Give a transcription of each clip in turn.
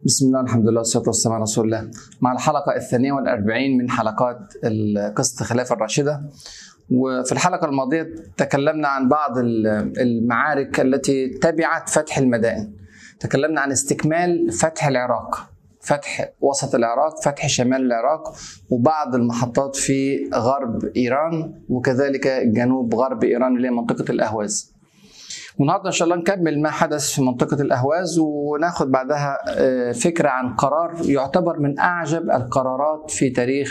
بسم الله الحمد لله والصلاة والسلام على رسول الله مع الحلقة الثانية والأربعين من حلقات قصة الخلافة الراشدة وفي الحلقة الماضية تكلمنا عن بعض المعارك التي تبعت فتح المدائن تكلمنا عن استكمال فتح العراق فتح وسط العراق فتح شمال العراق وبعض المحطات في غرب إيران وكذلك جنوب غرب إيران اللي هي منطقة الأهواز والنهارده ان شاء الله نكمل ما حدث في منطقه الاهواز وناخد بعدها فكره عن قرار يعتبر من اعجب القرارات في تاريخ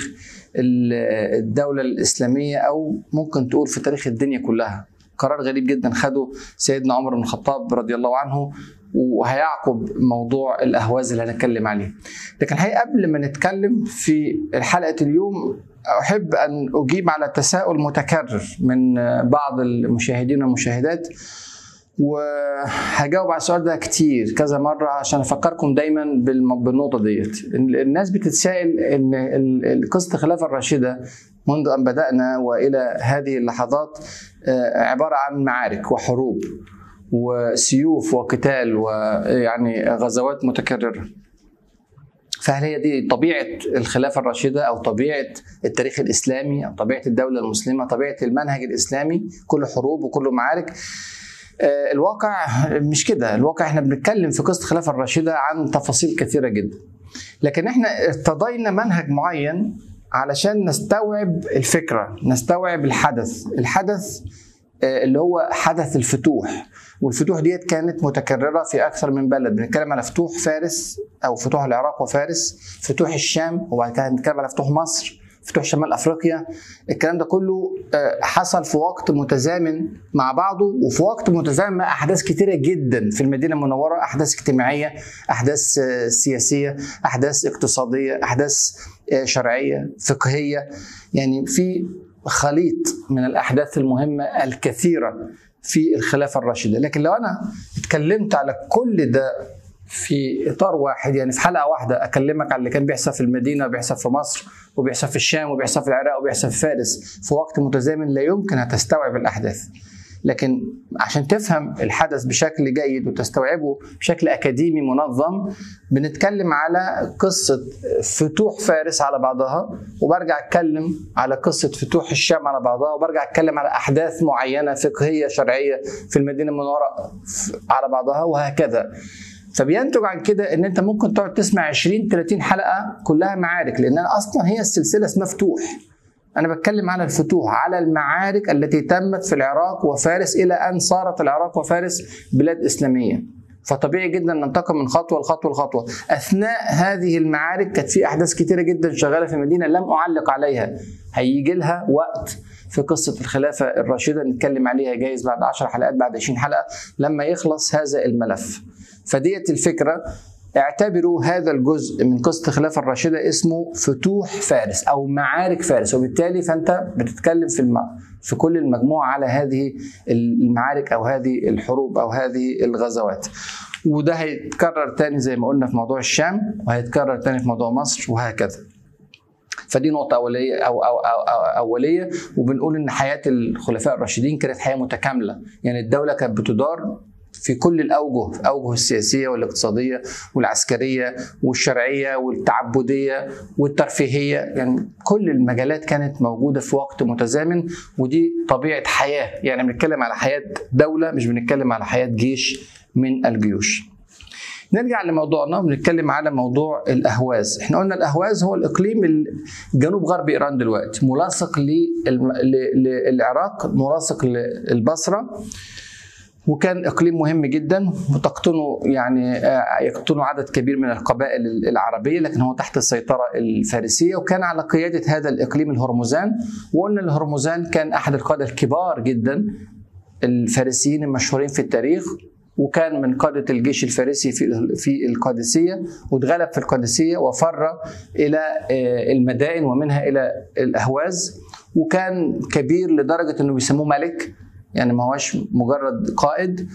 الدوله الاسلاميه او ممكن تقول في تاريخ الدنيا كلها قرار غريب جدا خده سيدنا عمر بن الخطاب رضي الله عنه وهيعقب موضوع الاهواز اللي هنتكلم عليه لكن الحقيقه قبل ما نتكلم في حلقه اليوم احب ان اجيب على تساؤل متكرر من بعض المشاهدين والمشاهدات وهجاوب على السؤال ده كتير كذا مره عشان افكركم دايما بالنقطه ديت الناس بتتسائل ان قصه الخلافه الراشده منذ ان بدانا والى هذه اللحظات عباره عن معارك وحروب وسيوف وقتال ويعني غزوات متكرره فهل هي دي طبيعه الخلافه الراشده او طبيعه التاريخ الاسلامي او طبيعه الدوله المسلمه طبيعه المنهج الاسلامي كله حروب وكله معارك الواقع مش كده الواقع احنا بنتكلم في قصه الخلافه الراشده عن تفاصيل كثيره جدا لكن احنا ارتضينا منهج معين علشان نستوعب الفكره نستوعب الحدث الحدث اللي هو حدث الفتوح والفتوح ديت كانت متكرره في اكثر من بلد بنتكلم على فتوح فارس او فتوح العراق وفارس فتوح الشام وبعد كده هنتكلم على فتوح مصر فتوح شمال افريقيا الكلام ده كله حصل في وقت متزامن مع بعضه وفي وقت متزامن مع احداث كتيره جدا في المدينه المنوره احداث اجتماعيه احداث سياسيه احداث اقتصاديه احداث شرعيه فقهيه يعني في خليط من الاحداث المهمه الكثيره في الخلافه الراشده لكن لو انا اتكلمت على كل ده في اطار واحد يعني في حلقه واحده اكلمك على اللي كان بيحصل في المدينه وبيحصل في مصر وبيحصل في الشام وبيحصل في العراق وبيحصل في فارس في وقت متزامن لا يمكن هتستوعب الاحداث لكن عشان تفهم الحدث بشكل جيد وتستوعبه بشكل اكاديمي منظم بنتكلم على قصه فتوح فارس على بعضها وبرجع اتكلم على قصه فتوح الشام على بعضها وبرجع اتكلم على احداث معينه فقهيه شرعيه في المدينه المنوره على بعضها وهكذا فبينتج عن كده ان انت ممكن تقعد تسمع 20 30 حلقه كلها معارك لان اصلا هي السلسله اسمها فتوح انا بتكلم على الفتوح على المعارك التي تمت في العراق وفارس الى ان صارت العراق وفارس بلاد اسلاميه فطبيعي جدا ننتقل من خطوه لخطوه لخطوه اثناء هذه المعارك كانت في احداث كتيره جدا شغاله في المدينه لم اعلق عليها هيجي لها وقت في قصة الخلافة الراشدة نتكلم عليها جايز بعد 10 حلقات بعد 20 حلقة لما يخلص هذا الملف فديت الفكرة اعتبروا هذا الجزء من قصة الخلافة الراشدة اسمه فتوح فارس أو معارك فارس وبالتالي فأنت بتتكلم في الم... في كل المجموعة على هذه المعارك أو هذه الحروب أو هذه الغزوات وده هيتكرر تاني زي ما قلنا في موضوع الشام وهيتكرر تاني في موضوع مصر وهكذا فدي نقطة أولية أو, أو, أو, أو أولية وبنقول إن حياة الخلفاء الراشدين كانت حياة متكاملة يعني الدولة كانت بتدار في كل الاوجه الاوجه السياسيه والاقتصاديه والعسكريه والشرعيه والتعبديه والترفيهيه يعني كل المجالات كانت موجوده في وقت متزامن ودي طبيعه حياه يعني بنتكلم على حياه دوله مش بنتكلم على حياه جيش من الجيوش نرجع لموضوعنا بنتكلم على موضوع الاهواز احنا قلنا الاهواز هو الاقليم جنوب غرب ايران دلوقتي ملاصق للعراق ملاصق للبصره وكان اقليم مهم جدا وتقطنه يعني يقطنه عدد كبير من القبائل العربيه لكن هو تحت السيطره الفارسيه وكان على قياده هذا الاقليم الهرمزان وقلنا الهرمزان كان احد القاده الكبار جدا الفارسيين المشهورين في التاريخ وكان من قادة الجيش الفارسي في في القادسية واتغلب في القادسية وفر إلى المدائن ومنها إلى الأهواز وكان كبير لدرجة إنه بيسموه ملك يعني ما هوش مجرد قائد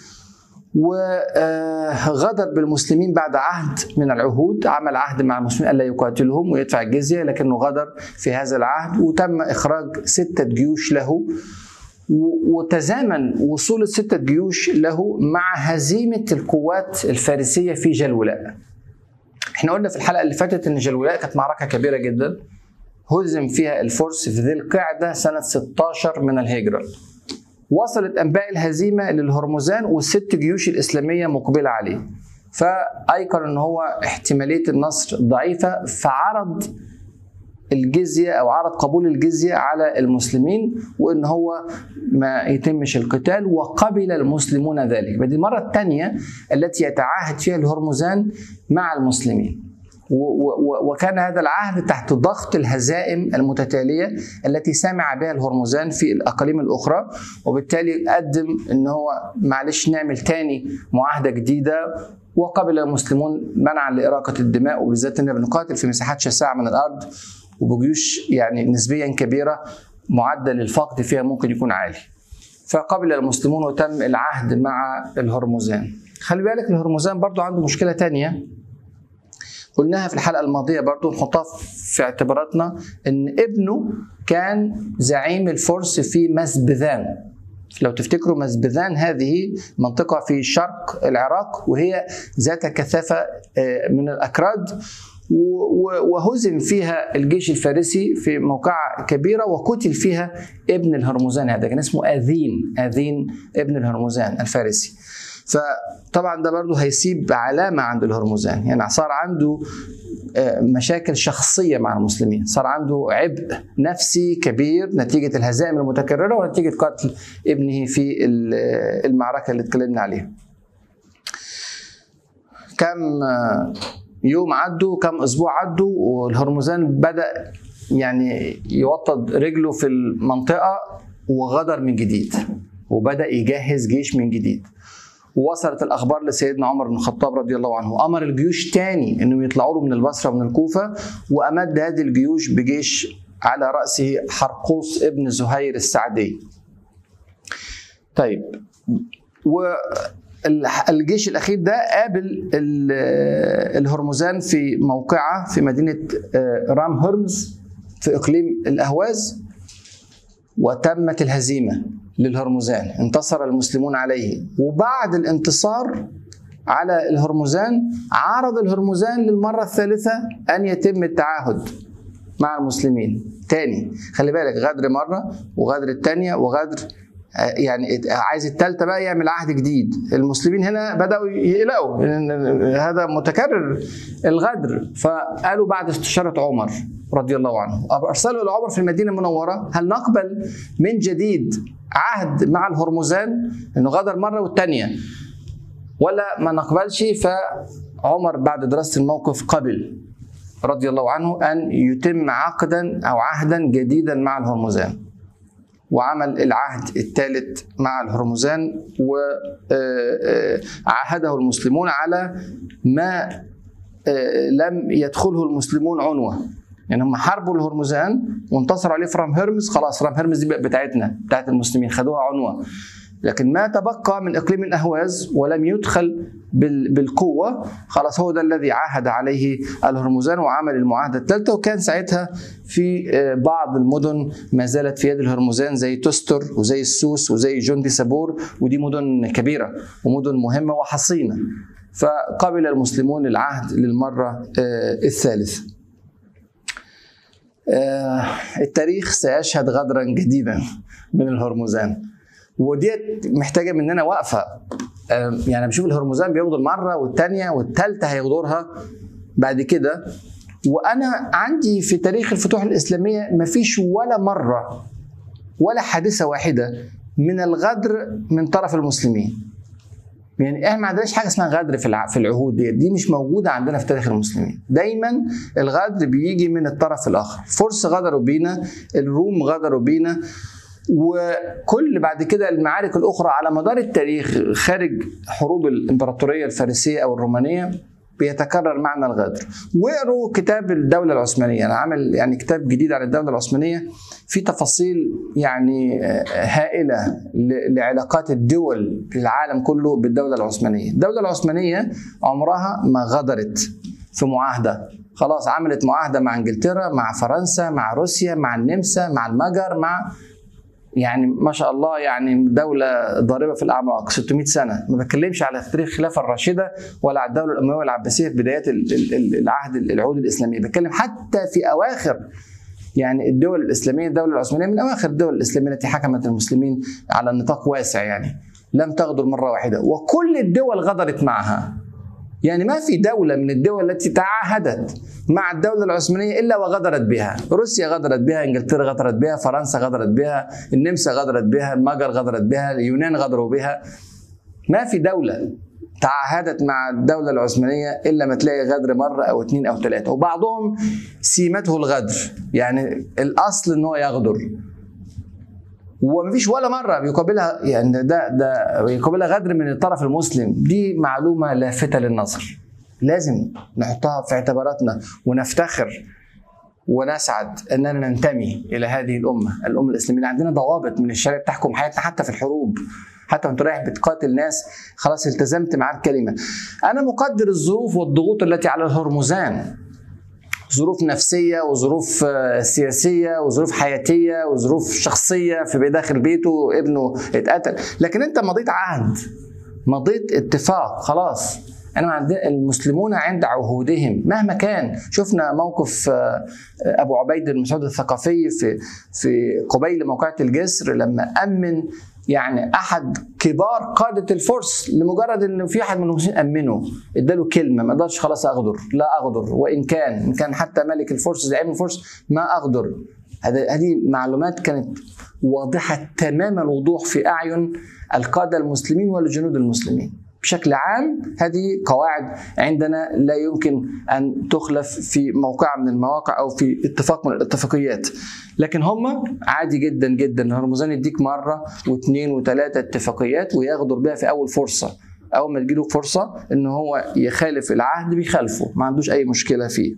وغدر بالمسلمين بعد عهد من العهود عمل عهد مع المسلمين الا يقاتلهم ويدفع الجزيه لكنه غدر في هذا العهد وتم اخراج سته جيوش له وتزامن وصول الستة جيوش له مع هزيمة القوات الفارسية في جلولاء احنا قلنا في الحلقه اللي فاتت ان جلولاء كانت معركه كبيره جدا هزم فيها الفرس في ذي القعده سنه 16 من الهجره وصلت انباء الهزيمه للهرمزان والست جيوش الاسلاميه مقبله عليه فايقن ان هو احتماليه النصر ضعيفه فعرض الجزيه او عرض قبول الجزيه على المسلمين وان هو ما يتمش القتال وقبل المسلمون ذلك دي المره الثانيه التي يتعاهد فيها الهرمزان مع المسلمين وكان هذا العهد تحت ضغط الهزائم المتتاليه التي سمع بها الهرمزان في الاقاليم الاخرى وبالتالي قدم ان هو معلش نعمل تاني معاهده جديده وقبل المسلمون منعا لاراقه الدماء وبالذات ان بنقاتل في مساحات شاسعه من الارض وبجيوش يعني نسبيا كبيره معدل الفقد فيها ممكن يكون عالي. فقبل المسلمون وتم العهد مع الهرمزان. خلي بالك الهرمزان برضو عنده مشكله تانية قلناها في الحلقه الماضيه برضو نحطها في اعتباراتنا ان ابنه كان زعيم الفرس في مسبذان لو تفتكروا مسبذان هذه منطقه في شرق العراق وهي ذات كثافه من الاكراد وهزم فيها الجيش الفارسي في موقعة كبيرة وقتل فيها ابن الهرمزان هذا كان اسمه آذين آذين ابن الهرمزان الفارسي فطبعا ده برضه هيسيب علامة عند الهرمزان يعني صار عنده مشاكل شخصية مع المسلمين صار عنده عبء نفسي كبير نتيجة الهزائم المتكررة ونتيجة قتل ابنه في المعركة اللي اتكلمنا عليها كم يوم عدوا كم اسبوع عدوا والهرمزان بدا يعني يوطد رجله في المنطقه وغدر من جديد وبدا يجهز جيش من جديد ووصلت الاخبار لسيدنا عمر بن الخطاب رضي الله عنه امر الجيوش تاني انهم يطلعوا له من البصره ومن الكوفه وامد هذه الجيوش بجيش على راسه حرقوس ابن زهير السعدي طيب و الجيش الاخير ده قابل الهرمزان في موقعه في مدينه رام هرمز في اقليم الاهواز وتمت الهزيمه للهرمزان انتصر المسلمون عليه وبعد الانتصار على الهرمزان عرض الهرمزان للمره الثالثه ان يتم التعاهد مع المسلمين تاني خلي بالك غدر مره وغدر الثانيه وغدر يعني عايز الثالثه بقى يعمل عهد جديد المسلمين هنا بداوا يقلقوا هذا متكرر الغدر فقالوا بعد استشاره عمر رضي الله عنه ارسلوا الى عمر في المدينه المنوره هل نقبل من جديد عهد مع الهرمزان انه غدر مره والثانيه ولا ما نقبلش فعمر بعد دراسه الموقف قبل رضي الله عنه ان يتم عقدا او عهدا جديدا مع الهرمزان وعمل العهد الثالث مع الهرمزان وعاهده المسلمون على ما لم يدخله المسلمون عنوه يعني هم حاربوا الهرمزان وانتصروا عليه في رام هرمز خلاص رام هرمز دي بتاعتنا بتاعت المسلمين خدوها عنوه لكن ما تبقى من اقليم الاهواز ولم يدخل بالقوه خلاص هو ده الذي عاهد عليه الهرمزان وعمل المعاهده الثالثه وكان ساعتها في بعض المدن ما زالت في يد الهرمزان زي تستر وزي السوس وزي جندي سابور ودي مدن كبيره ومدن مهمه وحصينه فقبل المسلمون العهد للمره الثالثه التاريخ سيشهد غدرا جديدا من الهرمزان وديت محتاجه مننا وقفه يعني بشوف الهرمزان بيغدر مره والثانيه والثالثه هيغدرها بعد كده وانا عندي في تاريخ الفتوح الاسلاميه مفيش ولا مره ولا حادثه واحده من الغدر من طرف المسلمين يعني احنا ما عندناش حاجه اسمها غدر في في العهود دي دي مش موجوده عندنا في تاريخ المسلمين دايما الغدر بيجي من الطرف الاخر فرس غدروا بينا الروم غدروا بينا وكل بعد كده المعارك الاخرى على مدار التاريخ خارج حروب الامبراطوريه الفارسيه او الرومانيه بيتكرر معنى الغدر واقروا كتاب الدوله العثمانيه انا عامل يعني كتاب جديد عن الدوله العثمانيه في تفاصيل يعني هائله لعلاقات الدول في العالم كله بالدوله العثمانيه الدوله العثمانيه عمرها ما غدرت في معاهده خلاص عملت معاهده مع انجلترا مع فرنسا مع روسيا مع النمسا مع المجر مع يعني ما شاء الله يعني دوله ضاربه في الاعماق 600 سنه ما بتكلمش على تاريخ الخلافه الراشده ولا على الدوله الامويه والعباسيه في بدايات العهد العهود الاسلاميه بتكلم حتى في اواخر يعني الدول الاسلاميه الدوله العثمانيه من اواخر الدول الاسلاميه التي حكمت المسلمين على نطاق واسع يعني لم تغدر مره واحده وكل الدول غدرت معها يعني ما في دولة من الدول التي تعاهدت مع الدولة العثمانية إلا وغدرت بها روسيا غدرت بها إنجلترا غدرت بها فرنسا غدرت بها النمسا غدرت بها المجر غدرت بها اليونان غدروا بها ما في دولة تعاهدت مع الدولة العثمانية إلا ما تلاقي غدر مرة أو اثنين أو ثلاثة وبعضهم سيمته الغدر يعني الأصل إن هو يغدر ومفيش ولا مره بيقابلها يعني ده ده بيقابلها غدر من الطرف المسلم دي معلومه لافته للنظر لازم نحطها في اعتباراتنا ونفتخر ونسعد اننا ننتمي الى هذه الامه، الامه الاسلاميه عندنا ضوابط من الشريعه بتحكم حياتنا حتى في الحروب، حتى وانت رايح بتقاتل ناس خلاص التزمت معاه الكلمه. انا مقدر الظروف والضغوط التي على الهرمزان ظروف نفسية وظروف سياسية وظروف حياتية وظروف شخصية في داخل بيته ابنه اتقتل لكن انت مضيت عهد مضيت اتفاق خلاص انا عندنا المسلمون عند عهودهم مهما كان شفنا موقف ابو عبيد المسعود الثقفي في في قبيل موقعة الجسر لما امن يعني احد كبار قاده الفرس لمجرد ان في احد من المسلمين امنه اداله كلمه ما اقدرش خلاص اغدر لا اغدر وان كان ان كان حتى ملك الفرس زعيم الفرس ما اغدر هذه معلومات كانت واضحه تمام الوضوح في اعين القاده المسلمين والجنود المسلمين بشكل عام هذه قواعد عندنا لا يمكن ان تخلف في موقع من المواقع او في اتفاق من الاتفاقيات لكن هم عادي جدا جدا هرمزان يديك مره واثنين وثلاثه اتفاقيات ويغدر بها في اول فرصه اول ما تجيله فرصه ان هو يخالف العهد بيخالفه ما عندوش اي مشكله فيه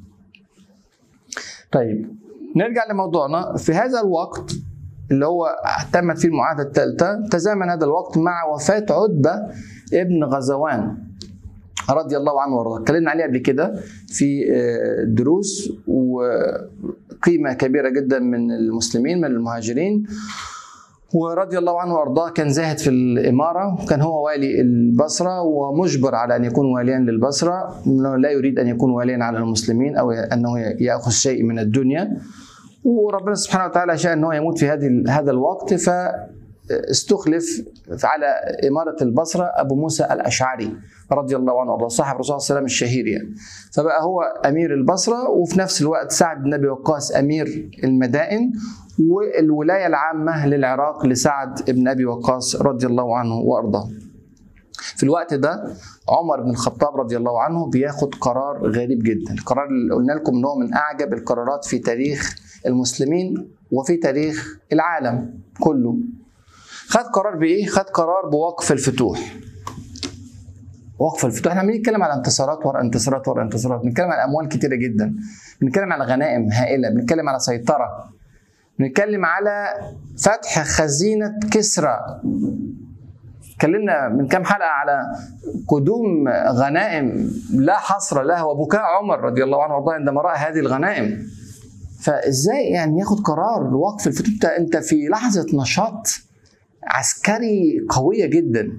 طيب نرجع لموضوعنا في هذا الوقت اللي هو تمت فيه المعاهده الثالثه تزامن هذا الوقت مع وفاه عتبه ابن غزوان رضي الله عنه وارضاه اتكلمنا عليه قبل كده في دروس وقيمه كبيره جدا من المسلمين من المهاجرين ورضي الله عنه وارضاه كان زاهد في الاماره وكان هو والي البصره ومجبر على ان يكون واليا للبصره لا يريد ان يكون واليا على المسلمين او انه ياخذ شيء من الدنيا وربنا سبحانه وتعالى شاء انه يموت في هذه هذا الوقت ف استخلف على إمارة البصرة أبو موسى الأشعري رضي الله عنه وارضاه صاحب الرسول صلى الله عليه وسلم الشهير يعني فبقى هو أمير البصرة وفي نفس الوقت سعد بن أبي وقاص أمير المدائن والولاية العامة للعراق لسعد بن أبي وقاص رضي الله عنه وأرضاه في الوقت ده عمر بن الخطاب رضي الله عنه بياخد قرار غريب جدا القرار اللي قلنا لكم ان هو من اعجب القرارات في تاريخ المسلمين وفي تاريخ العالم كله خد قرار بايه؟ خد قرار بوقف الفتوح. وقف الفتوح احنا بنتكلم على انتصارات ورا انتصارات ورا انتصارات، بنتكلم على اموال كتيره جدا، بنتكلم على غنائم هائله، بنتكلم على سيطره. بنتكلم على فتح خزينه كسرى. اتكلمنا من كام حلقه على قدوم غنائم لا حصر لها وبكاء عمر رضي الله عنه وارضاه عندما راى هذه الغنائم. فازاي يعني ياخد قرار بوقف الفتوح انت في لحظه نشاط عسكري قويه جدا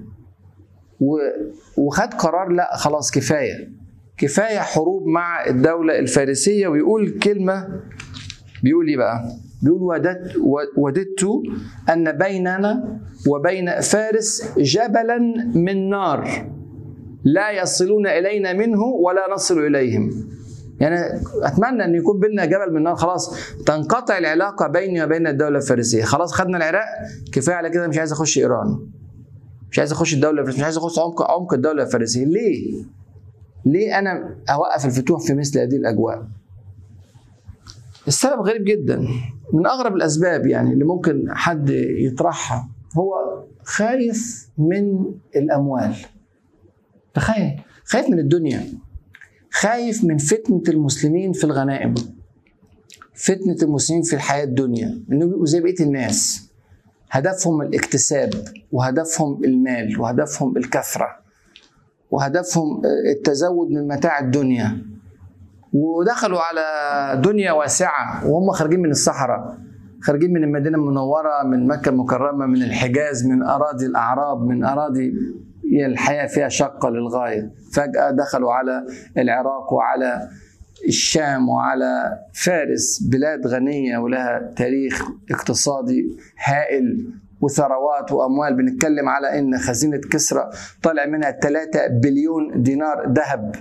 وخد قرار لا خلاص كفايه كفايه حروب مع الدوله الفارسيه ويقول كلمه بيقول ايه بقى؟ بيقول وددت وددت ان بيننا وبين فارس جبلا من نار لا يصلون الينا منه ولا نصل اليهم يعني اتمنى ان يكون بيننا جبل من نار خلاص تنقطع العلاقه بيني وبين الدوله الفارسيه خلاص خدنا العراق كفايه على كده مش عايز اخش ايران مش عايز اخش الدوله الفارسيه مش عايز اخش عمق عمق الدوله الفارسيه ليه ليه انا اوقف الفتوح في مثل هذه الاجواء السبب غريب جدا من اغرب الاسباب يعني اللي ممكن حد يطرحها هو خايف من الاموال تخيل خايف من الدنيا خايف من فتنة المسلمين في الغنائم فتنة المسلمين في الحياة الدنيا انه يبقوا زي بقية الناس هدفهم الاكتساب وهدفهم المال وهدفهم الكثرة وهدفهم التزود من متاع الدنيا ودخلوا على دنيا واسعة وهم خارجين من الصحراء خارجين من المدينه المنوره من مكه المكرمه من الحجاز من اراضي الاعراب من اراضي الحياه فيها شقه للغايه فجاه دخلوا على العراق وعلى الشام وعلى فارس بلاد غنيه ولها تاريخ اقتصادي هائل وثروات واموال بنتكلم على ان خزينه كسرى طالع منها 3 بليون دينار ذهب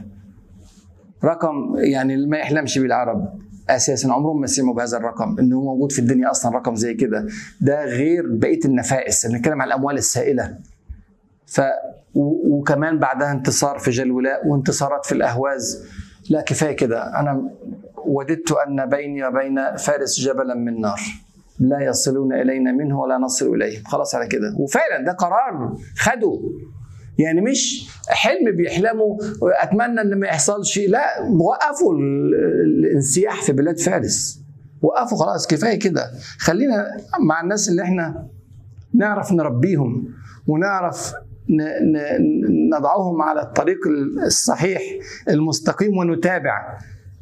رقم يعني ما يحلمش بالعرب اساسا عمرهم ما سمعوا بهذا الرقم انه موجود في الدنيا اصلا رقم زي كده ده غير بقيه النفائس بنتكلم على الاموال السائله ف وكمان بعدها انتصار في جلولاء وانتصارات في الاهواز لا كفايه كده انا وددت ان بيني وبين فارس جبلا من نار لا يصلون الينا منه ولا نصل اليهم خلاص على كده وفعلا ده قرار خدوا يعني مش حلم بيحلموا اتمنى ان ما يحصلش لا وقفوا الانسياح في بلاد فارس وقفوا خلاص كفايه كده خلينا مع الناس اللي احنا نعرف نربيهم ونعرف نضعهم على الطريق الصحيح المستقيم ونتابع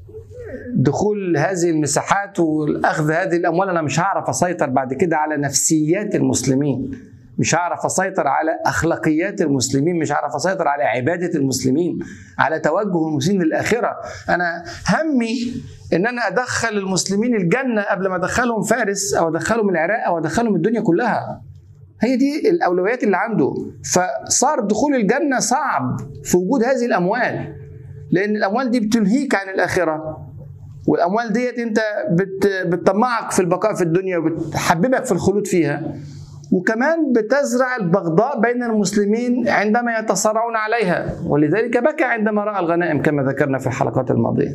دخول هذه المساحات والاخذ هذه الاموال انا مش هعرف اسيطر بعد كده على نفسيات المسلمين مش هعرف اسيطر على اخلاقيات المسلمين مش هعرف اسيطر على عباده المسلمين على توجه المسلمين للاخره انا همي ان انا ادخل المسلمين الجنه قبل ما ادخلهم فارس او ادخلهم العراق او ادخلهم الدنيا كلها هي دي الاولويات اللي عنده فصار دخول الجنه صعب في وجود هذه الاموال لان الاموال دي بتلهيك عن الاخره والاموال ديت انت بت بتطمعك في البقاء في الدنيا وبتحببك في الخلود فيها وكمان بتزرع البغضاء بين المسلمين عندما يتصارعون عليها ولذلك بكى عندما راى الغنائم كما ذكرنا في الحلقات الماضيه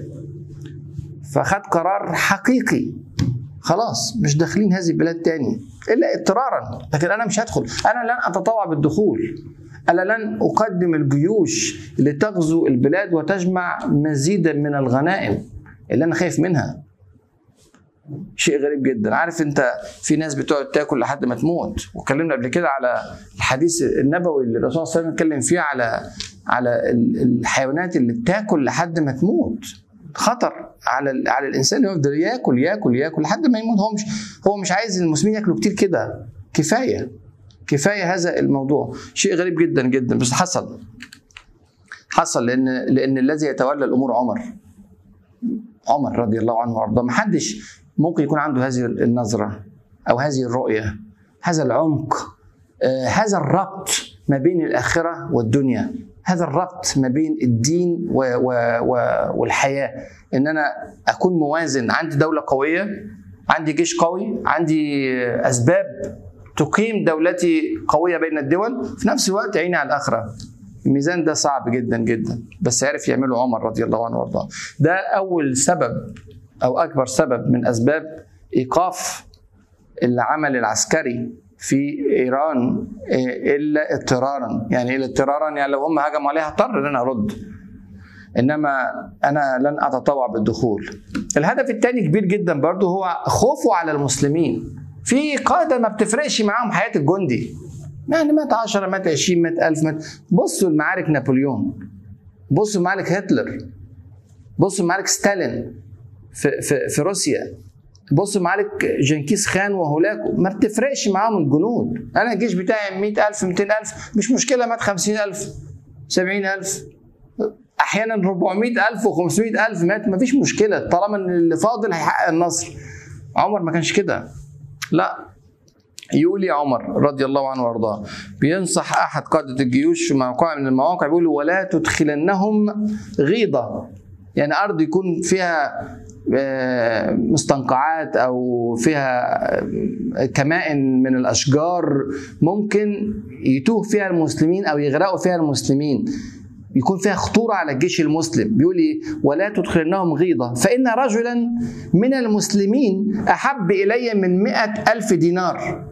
فخد قرار حقيقي خلاص مش داخلين هذه البلاد تاني الا اضطرارا لكن انا مش هدخل انا لن اتطوع بالدخول انا لن اقدم الجيوش لتغزو البلاد وتجمع مزيدا من الغنائم اللي انا خايف منها شيء غريب جدا عارف انت في ناس بتقعد تاكل لحد ما تموت واتكلمنا قبل كده على الحديث النبوي اللي الرسول صلى الله عليه وسلم اتكلم فيه على على الحيوانات اللي بتاكل لحد ما تموت خطر على على الانسان يفضل ياكل ياكل ياكل لحد ما يموت هو مش هو مش عايز المسلمين ياكلوا كتير كده كفايه كفايه هذا الموضوع شيء غريب جدا جدا بس حصل حصل لان لان الذي يتولى الامور عمر عمر رضي الله عنه وارضاه ما حدش ممكن يكون عنده هذه النظره او هذه الرؤيه هذا العمق آه هذا الربط ما بين الاخره والدنيا هذا الربط ما بين الدين و و و والحياه ان انا اكون موازن عندي دوله قويه عندي جيش قوي عندي اسباب تقيم دولتي قويه بين الدول في نفس الوقت عيني على الاخره الميزان ده صعب جدا جدا بس عرف يعمله عمر رضي الله عنه وارضاه ده اول سبب او اكبر سبب من اسباب ايقاف العمل العسكري في ايران الا اضطرارا يعني ايه اضطرارا يعني لو هم هجموا عليها اضطر ان انا ارد انما انا لن اتطوع بالدخول الهدف الثاني كبير جدا برضه هو خوفه على المسلمين في قاده ما بتفرقش معاهم حياه الجندي يعني مات 10 مات 20 مات 1000 مات بصوا لمعارك نابليون بصوا لمعارك هتلر بصوا لمعارك ستالين في في في روسيا بص معارك جنكيز خان وهولاكو ما بتفرقش معاهم الجنود انا الجيش بتاعي 100000 200000 مش مشكله مات 50000 70000 احيانا 400000 و500000 مات ما فيش مشكله طالما ان اللي فاضل هيحقق النصر عمر ما كانش كده لا يولي عمر رضي الله عنه وارضاه بينصح احد قاده الجيوش في موقع من المواقع بيقول ولا تدخلنهم غيضه يعني ارض يكون فيها مستنقعات او فيها كمائن من الاشجار ممكن يتوه فيها المسلمين او يغرقوا فيها المسلمين يكون فيها خطورة على الجيش المسلم بيقول لي ولا تدخلنهم غيظة فإن رجلا من المسلمين أحب إلي من مئة ألف دينار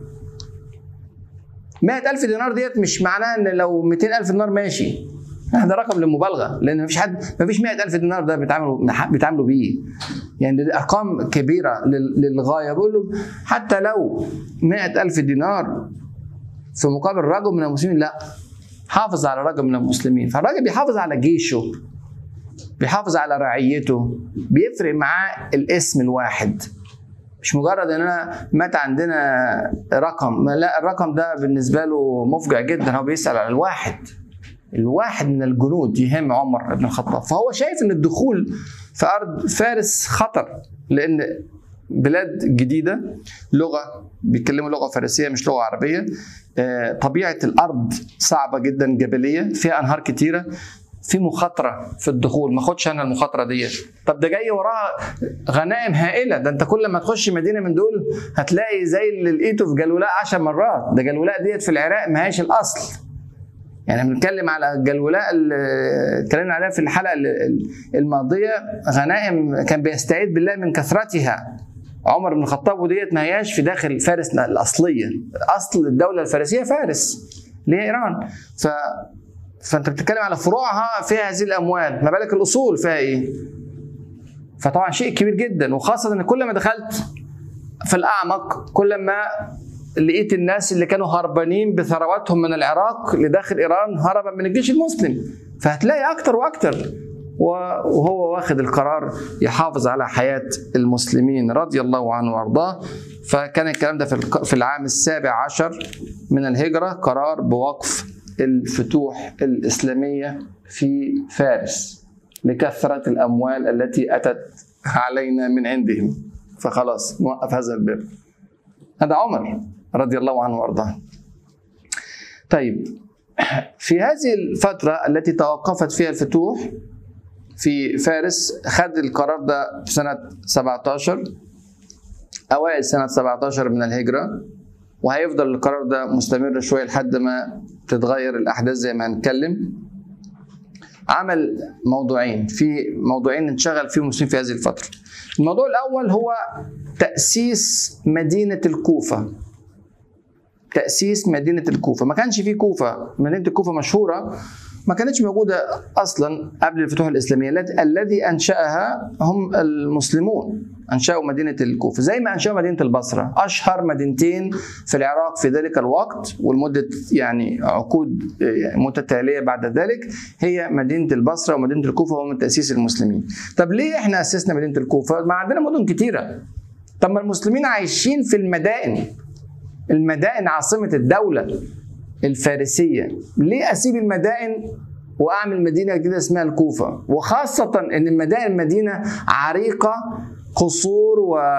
مئة ألف دينار ديت مش معناها إن لو 200 ألف دينار ماشي ده رقم للمبالغه لان مفيش حد مفيش 100000 دينار ده بيتعاملوا بيتعاملوا بيه يعني دي ارقام كبيره للغايه بيقول له حتى لو 100000 دينار في مقابل رجل من المسلمين لا حافظ على رجل من المسلمين فالراجل بيحافظ على جيشه بيحافظ على رعيته بيفرق معاه الاسم الواحد مش مجرد ان انا مات عندنا رقم لا الرقم ده بالنسبه له مفجع جدا هو بيسال على الواحد الواحد من الجنود يهم عمر بن الخطاب فهو شايف ان الدخول في ارض فارس خطر لان بلاد جديده لغه بيتكلموا لغه فارسيه مش لغه عربيه آه، طبيعه الارض صعبه جدا جبليه فيها انهار كتيره في مخاطره في الدخول ما خدش انا المخاطره دي طب ده جاي وراها غنائم هائله ده انت كل ما تخش مدينه من دول هتلاقي زي اللي لقيته في جلولاء 10 مرات ده جلولاء ديت في العراق ما هيش الاصل يعني احنا بنتكلم على الجلولاء اللي اتكلمنا عليها في الحلقه ال- الماضيه غنائم كان بيستعيذ بالله من كثرتها عمر بن الخطاب وديت ما هياش في داخل فارس الاصليه اصل الدوله الفارسيه فارس اللي هي ايران ف فانت بتتكلم على فروعها فيها هذه الاموال ما بالك الاصول فيها ايه فطبعا شيء كبير جدا وخاصه ان كل ما دخلت في الاعمق كل ما لقيت الناس اللي كانوا هربانين بثرواتهم من العراق لداخل ايران هربا من الجيش المسلم فهتلاقي اكتر واكتر وهو واخد القرار يحافظ على حياه المسلمين رضي الله عنه وارضاه فكان الكلام ده في الق- في العام السابع عشر من الهجره قرار بوقف الفتوح الاسلاميه في فارس لكثره الاموال التي اتت علينا من عندهم فخلاص نوقف هذا البر هذا عمر رضي الله عنه وارضاه طيب في هذه الفترة التي توقفت فيها الفتوح في فارس خد القرار ده في سنة 17 أوائل سنة 17 من الهجرة وهيفضل القرار ده مستمر شوية لحد ما تتغير الأحداث زي ما هنتكلم عمل موضوعين في موضوعين انشغل فيهم المسلمين في هذه الفترة الموضوع الأول هو تأسيس مدينة الكوفة تأسيس مدينة الكوفة ما كانش في كوفة مدينة الكوفة مشهورة ما كانتش موجودة أصلا قبل الفتوح الإسلامية الذي- الذي أنشأها هم المسلمون أنشأوا مدينة الكوفة زي ما أنشأوا مدينة البصرة أشهر مدينتين في العراق في ذلك الوقت والمدة يعني عقود متتالية بعد ذلك هي مدينة البصرة ومدينة الكوفة ومن تأسيس المسلمين طب ليه إحنا أسسنا مدينة الكوفة ما عندنا مدن كتيرة طب ما المسلمين عايشين في المدائن المدائن عاصمة الدولة الفارسية ليه أسيب المدائن وأعمل مدينة جديدة اسمها الكوفة وخاصة أن المدائن مدينة عريقة قصور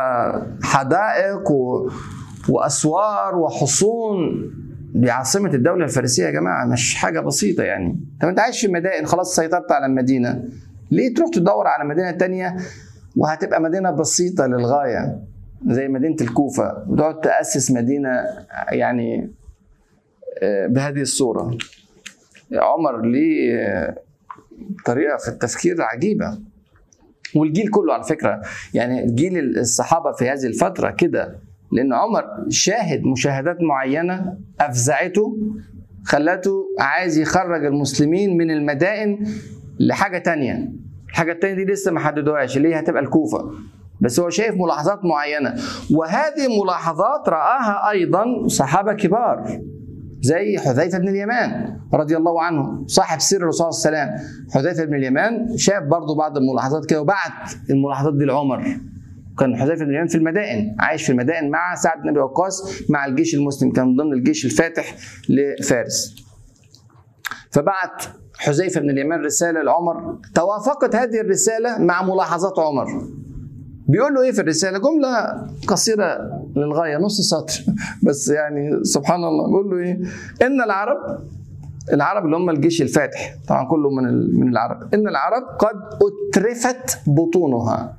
وحدائق و... وأسوار وحصون دي عاصمة الدولة الفارسية يا جماعة مش حاجة بسيطة يعني طب أنت عايش في مدائن خلاص سيطرت على المدينة ليه تروح تدور على مدينة تانية وهتبقى مدينة بسيطة للغاية زي مدينة الكوفة وتقعد تأسس مدينة يعني آه، بهذه الصورة عمر ليه آه، طريقة في التفكير عجيبة والجيل كله على فكرة يعني جيل الصحابة في هذه الفترة كده لأن عمر شاهد مشاهدات معينة أفزعته خلته عايز يخرج المسلمين من المدائن لحاجة تانية الحاجة التانية دي لسه ما حددوهاش اللي هي هتبقى الكوفة بس هو شايف ملاحظات معينة وهذه ملاحظات رآها أيضا صحابة كبار زي حذيفة بن اليمان رضي الله عنه صاحب سر الرسول صلى الله عليه وسلم حذيفة بن اليمان شاف برضه بعض الملاحظات كده وبعت الملاحظات دي لعمر كان حذيفة بن اليمان في المدائن عايش في المدائن مع سعد بن ابي وقاص مع الجيش المسلم كان من ضمن الجيش الفاتح لفارس فبعت حذيفة بن اليمان رسالة لعمر توافقت هذه الرسالة مع ملاحظات عمر بيقول له ايه في الرساله جمله قصيره للغايه نص سطر بس يعني سبحان الله بيقول له ايه ان العرب العرب اللي هم الجيش الفاتح طبعا كله من ال- من العرب ان العرب قد اترفت بطونها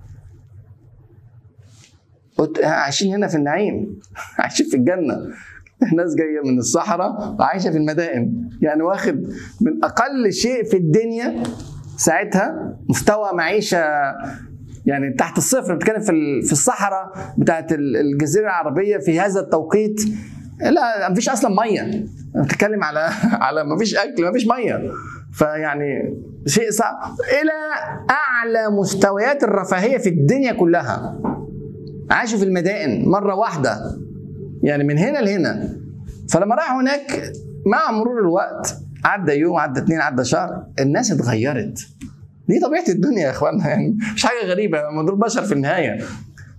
أت- عايشين هنا في النعيم عايشين في الجنه ناس جايه من الصحراء وعايشه في المدائن يعني واخد من اقل شيء في الدنيا ساعتها مستوى معيشه يعني تحت الصفر بتتكلم في ال- في الصحراء بتاعت ال- الجزيره العربيه في هذا التوقيت لا مفيش اصلا ميه بتتكلم على على مفيش اكل مفيش ميه فيعني شيء صعب الى اعلى مستويات الرفاهيه في الدنيا كلها عاشوا في المدائن مره واحده يعني من هنا لهنا فلما راحوا هناك مع مرور الوقت عدى يوم عدى اتنين عدى شهر الناس اتغيرت دي طبيعه الدنيا يا اخوانا يعني مش حاجه غريبه هم دول بشر في النهايه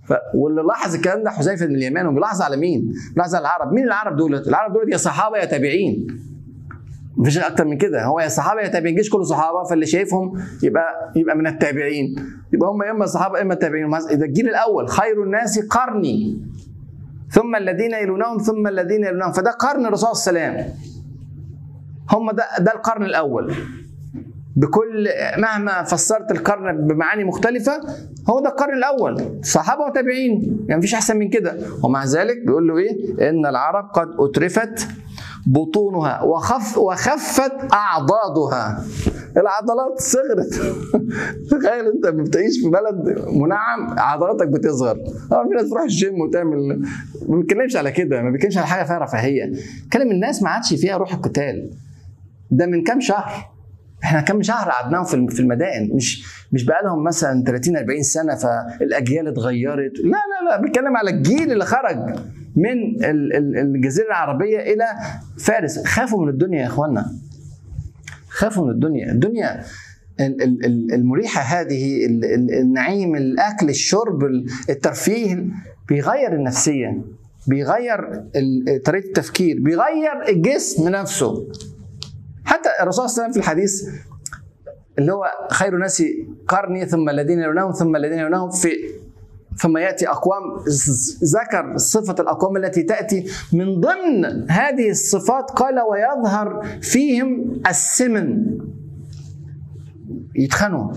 ف... واللي لاحظ الكلام ده حذيفه بن اليمان وبيلاحظ على مين؟ بيلاحظ على العرب، مين العرب دولت؟ العرب دولت يا صحابه يا تابعين. مفيش اكتر من كده هو يا صحابه يا تابعين جيش كله صحابه فاللي شايفهم يبقى يبقى من التابعين يبقى هم اما الصحابه اما التابعين ده الجيل الاول خير الناس قرني ثم الذين يلونهم ثم الذين يلونهم فده قرن الرسول صلى الله عليه وسلم هم ده ده القرن الاول بكل مهما فسرت القرن بمعاني مختلفه هو ده القرن الاول صحابه وتابعين يعني مفيش احسن من كده ومع ذلك بيقول له ايه ان العرب قد اترفت بطونها وخف وخفت اعضادها العضلات صغرت تخيل انت لما بتعيش في بلد منعم عضلاتك بتصغر اه في ناس تروح الجيم وتعمل ما بيتكلمش على كده ما بيتكلمش على حاجه فيها رفاهيه كلام الناس ما عادش فيها روح القتال ده من كام شهر احنا كام شهر قعدناهم في في المدائن مش مش بقى لهم مثلا 30 40 سنه فالاجيال اتغيرت لا لا لا بيتكلم على الجيل اللي خرج من الجزيره العربيه الى فارس خافوا من الدنيا يا اخوانا خافوا من الدنيا الدنيا المريحه هذه النعيم الاكل الشرب الترفيه بيغير النفسيه بيغير طريقه التفكير بيغير الجسم نفسه حتى الرسول صلى الله عليه وسلم في الحديث اللي هو خير الناس قرني ثم الذين يلونهم ثم الذين يلونهم في ثم ياتي اقوام ذكر صفه الاقوام التي تاتي من ضمن هذه الصفات قال ويظهر فيهم السمن يتخنوا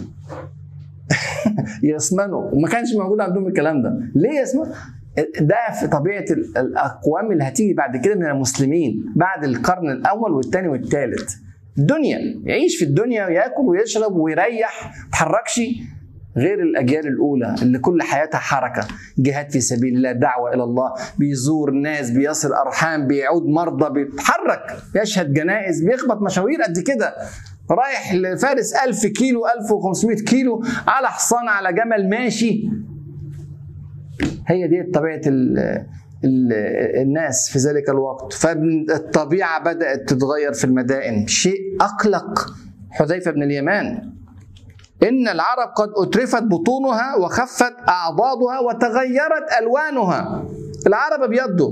يسمنوا وما كانش موجود عندهم الكلام ده ليه يسمنوا ده في طبيعه الاقوام اللي هتيجي بعد كده من المسلمين بعد القرن الاول والثاني والثالث الدنيا يعيش في الدنيا وياكل ويشرب ويريح ما يتحركش غير الاجيال الاولى اللي كل حياتها حركه جهاد في سبيل الله دعوه الى الله بيزور ناس بيصل ارحام بيعود مرضى بيتحرك بيشهد جنائز بيخبط مشاوير قد كده رايح لفارس 1000 كيلو 1500 كيلو على حصان على جمل ماشي هي دي طبيعه ال ال الناس في ذلك الوقت فالطبيعه بدات تتغير في المدائن شيء اقلق حذيفه بن اليمان ان العرب قد اترفت بطونها وخفت اعضادها وتغيرت الوانها العرب ابيضوا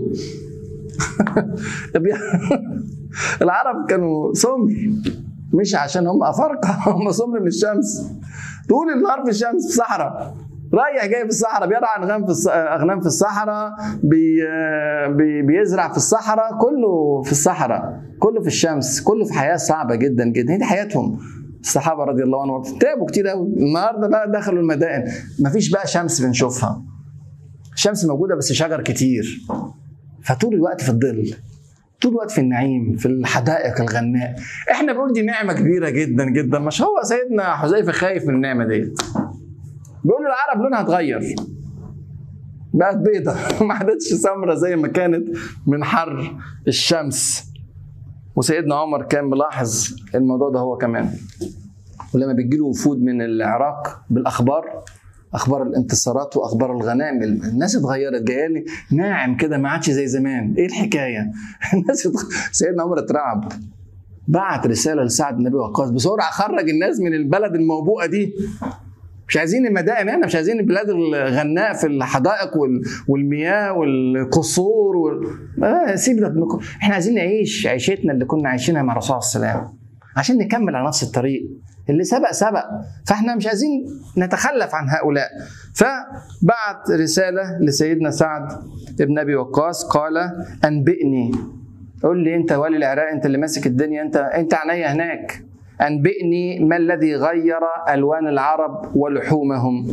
العرب كانوا سمر مش عشان هم افارقه هم سمر من الشمس طول النهار في الشمس في الصحراء رايح جاي في الصحراء بيرعى انغام في اغنام في الصحراء بي بي بيزرع في الصحراء كله في الصحراء كله في الشمس كله في حياه صعبه جدا جدا دي حياتهم الصحابه رضي الله عنهم تعبوا كتير قوي النهارده بقى دخلوا المدائن مفيش بقى شمس بنشوفها الشمس موجوده بس شجر كتير فطول الوقت في الظل طول الوقت في النعيم في الحدائق الغناء احنا بنقول دي نعمه كبيره جدا جدا مش هو سيدنا حذيفه خايف من النعمه ديت بيقول العرب لونها اتغير بقت بيضة ما عادتش سمرة زي ما كانت من حر الشمس وسيدنا عمر كان ملاحظ الموضوع ده هو كمان ولما بيجي له وفود من العراق بالاخبار اخبار الانتصارات واخبار الغنائم الناس اتغيرت جايه لي ناعم كده ما عادش زي زمان ايه الحكايه الناس اتغ... سيدنا عمر اترعب بعت رساله لسعد بن ابي وقاص بسرعه خرج الناس من البلد الموبوءه دي مش عايزين المدائن هنا مش عايزين البلاد الغناء في الحدائق والمياه والقصور وال... آه سيب ده احنا عايزين نعيش عيشتنا اللي كنا عايشينها مع الرسول صلى الله عليه وسلم عشان نكمل على نفس الطريق اللي سبق سبق فاحنا مش عايزين نتخلف عن هؤلاء فبعت رساله لسيدنا سعد بن ابي وقاص قال انبئني قول لي انت ولي العراق انت اللي ماسك الدنيا انت انت عينيا هناك أنبئني ما الذي غير ألوان العرب ولحومهم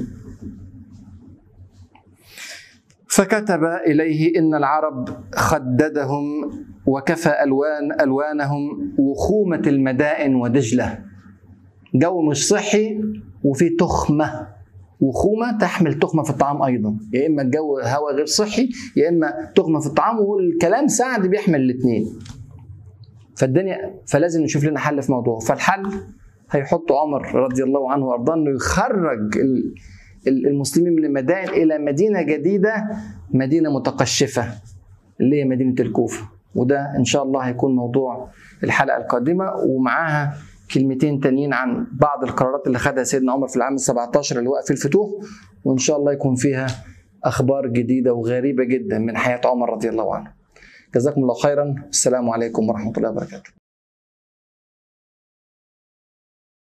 فكتب إليه إن العرب خددهم وكفى ألوان ألوانهم وخومة المدائن ودجلة جو مش صحي وفي تخمة وخومة تحمل تخمة في الطعام أيضا يا إما الجو هواء غير صحي يا إما تخمة في الطعام والكلام سعد بيحمل الاثنين فالدنيا فلازم نشوف لنا حل في موضوع فالحل هيحط عمر رضي الله عنه وارضاه انه يخرج المسلمين من المدائن الى مدينه جديده مدينه متقشفه اللي هي مدينه الكوفه وده ان شاء الله هيكون موضوع الحلقه القادمه ومعاها كلمتين تانيين عن بعض القرارات اللي خدها سيدنا عمر في العام ال 17 اللي وقف الفتوح وان شاء الله يكون فيها اخبار جديده وغريبه جدا من حياه عمر رضي الله عنه جزاكم الله خيرا السلام عليكم ورحمه الله وبركاته